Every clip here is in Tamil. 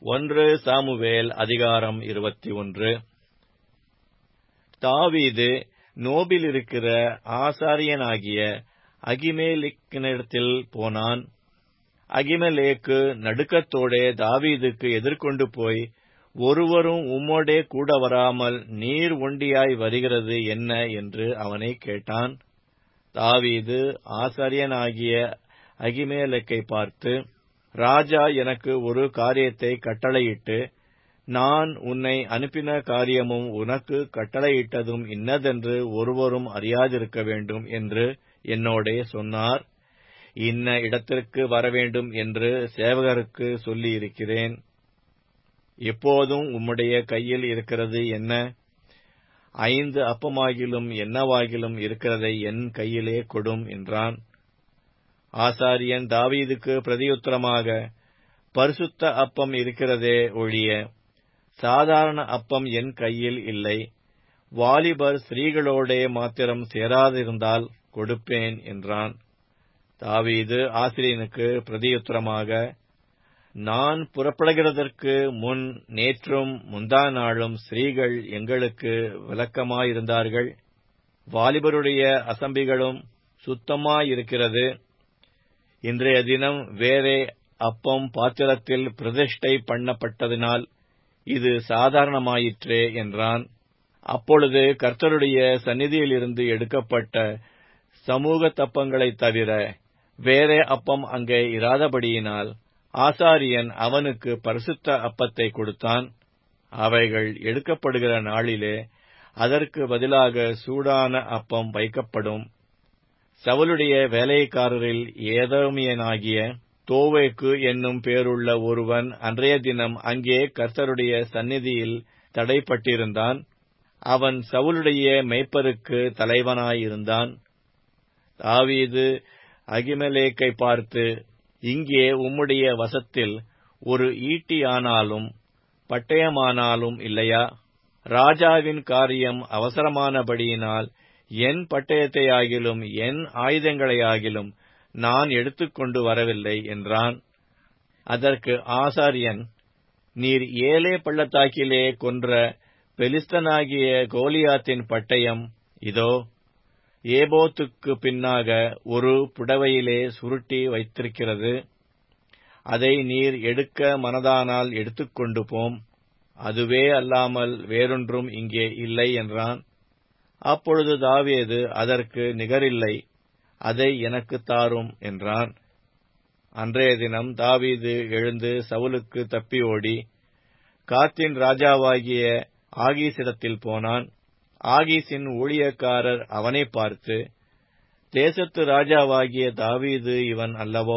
ஒன்று சாமுவேல் அதிகாரம் இருபத்தி ஒன்று தாவீது நோபில் இருக்கிற ஆசாரியனாகிய அகிமேலிக்கினிடத்தில் போனான் அகிமலேக்கு நடுக்கத்தோடே தாவீதுக்கு எதிர்கொண்டு போய் ஒருவரும் உம்மோடே கூட வராமல் நீர் ஒண்டியாய் வருகிறது என்ன என்று அவனை கேட்டான் தாவீது ஆசாரியனாகிய அகிமேலக்கை பார்த்து ராஜா எனக்கு ஒரு காரியத்தை கட்டளையிட்டு நான் உன்னை அனுப்பின காரியமும் உனக்கு கட்டளையிட்டதும் இன்னதென்று ஒருவரும் அறியாதிருக்க வேண்டும் என்று என்னோடே சொன்னார் இன்ன இடத்திற்கு வரவேண்டும் என்று சேவகருக்கு சொல்லியிருக்கிறேன் இப்போதும் உம்முடைய கையில் இருக்கிறது என்ன ஐந்து அப்பமாகிலும் என்னவாகிலும் இருக்கிறதை என் கையிலே கொடும் என்றான் ஆசாரியன் தாவீதுக்கு பிரதியுத்தரமாக பரிசுத்த அப்பம் இருக்கிறதே ஒழிய சாதாரண அப்பம் என் கையில் இல்லை வாலிபர் ஸ்திரீகளோடே மாத்திரம் சேராதிருந்தால் கொடுப்பேன் என்றான் தாவீது ஆசிரியனுக்கு பிரதியுத்தரமாக நான் புறப்படுகிறதற்கு முன் நேற்றும் முந்தா நாளும் ஸ்திரீகள் எங்களுக்கு விளக்கமாயிருந்தார்கள் வாலிபருடைய அசம்பிகளும் சுத்தமாயிருக்கிறது இன்றைய தினம் வேறே அப்பம் பாத்திரத்தில் பிரதிஷ்டை பண்ணப்பட்டதினால் இது சாதாரணமாயிற்றே என்றான் அப்பொழுது கர்த்தருடைய சந்நிதியிலிருந்து எடுக்கப்பட்ட சமூக தப்பங்களைத் தவிர வேறே அப்பம் அங்கே இராதபடியினால் ஆசாரியன் அவனுக்கு பரிசுத்த அப்பத்தை கொடுத்தான் அவைகள் எடுக்கப்படுகிற நாளிலே அதற்கு பதிலாக சூடான அப்பம் வைக்கப்படும் சவுளுடைய வேலைக்காரரில் ஏதோமியனாகிய தோவேக்கு என்னும் பேருள்ள ஒருவன் அன்றைய தினம் அங்கே கர்த்தருடைய சந்நிதியில் தடைப்பட்டிருந்தான் அவன் சவுளுடைய மெய்ப்பருக்கு தலைவனாயிருந்தான் தாவீது அகிமலேக்கை பார்த்து இங்கே உம்முடைய வசத்தில் ஒரு ஈட்டியானாலும் பட்டயமானாலும் இல்லையா ராஜாவின் காரியம் அவசரமானபடியினால் என் பட்டயத்தையாகிலும் என் ஆயுதங்களையாகிலும் நான் எடுத்துக்கொண்டு வரவில்லை என்றான் அதற்கு ஆசாரியன் நீர் ஏலே பள்ளத்தாக்கிலே கொன்ற பெலிஸ்தனாகிய கோலியாத்தின் பட்டயம் இதோ ஏபோத்துக்கு பின்னாக ஒரு புடவையிலே சுருட்டி வைத்திருக்கிறது அதை நீர் எடுக்க மனதானால் எடுத்துக்கொண்டு போம் அதுவே அல்லாமல் வேறொன்றும் இங்கே இல்லை என்றான் அப்பொழுது தாவேது அதற்கு நிகரில்லை அதை எனக்கு தாரும் என்றான் அன்றைய தினம் தாவீது எழுந்து சவுலுக்கு தப்பி ஓடி காத்தின் ராஜாவாகிய ஆகீசிடத்தில் போனான் ஆகீசின் ஊழியக்காரர் அவனை பார்த்து தேசத்து ராஜாவாகிய தாவீது இவன் அல்லவோ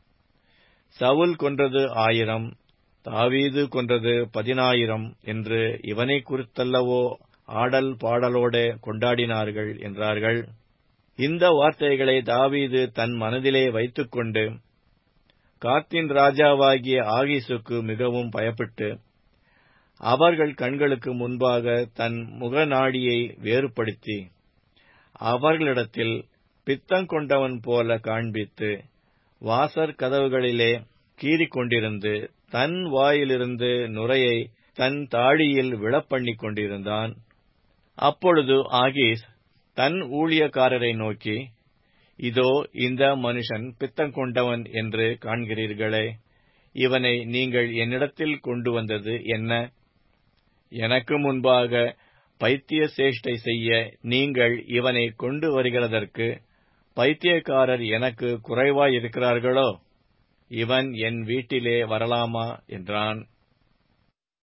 சவுல் கொன்றது ஆயிரம் தாவீது கொன்றது பதினாயிரம் என்று இவனை குறித்தல்லவோ ஆடல் பாடலோட கொண்டாடினார்கள் என்றார்கள் இந்த வார்த்தைகளை தாவீது தன் மனதிலே வைத்துக்கொண்டு காத்தின் ராஜாவாகிய ஆகீசுக்கு மிகவும் பயப்பட்டு அவர்கள் கண்களுக்கு முன்பாக தன் முகநாடியை வேறுபடுத்தி அவர்களிடத்தில் பித்தங்கொண்டவன் போல காண்பித்து வாசற் கதவுகளிலே கீறிக்கொண்டிருந்து தன் வாயிலிருந்து நுரையை தன் தாடியில் விழப்பண்ணிக் கொண்டிருந்தான் அப்பொழுது ஆகீஸ் தன் ஊழியக்காரரை நோக்கி இதோ இந்த மனுஷன் பித்தங்கொண்டவன் என்று காண்கிறீர்களே இவனை நீங்கள் என்னிடத்தில் கொண்டு வந்தது என்ன எனக்கு முன்பாக பைத்திய சேஷ்டை செய்ய நீங்கள் இவனை கொண்டு வருகிறதற்கு பைத்தியக்காரர் எனக்கு குறைவாயிருக்கிறார்களோ இவன் என் வீட்டிலே வரலாமா என்றான்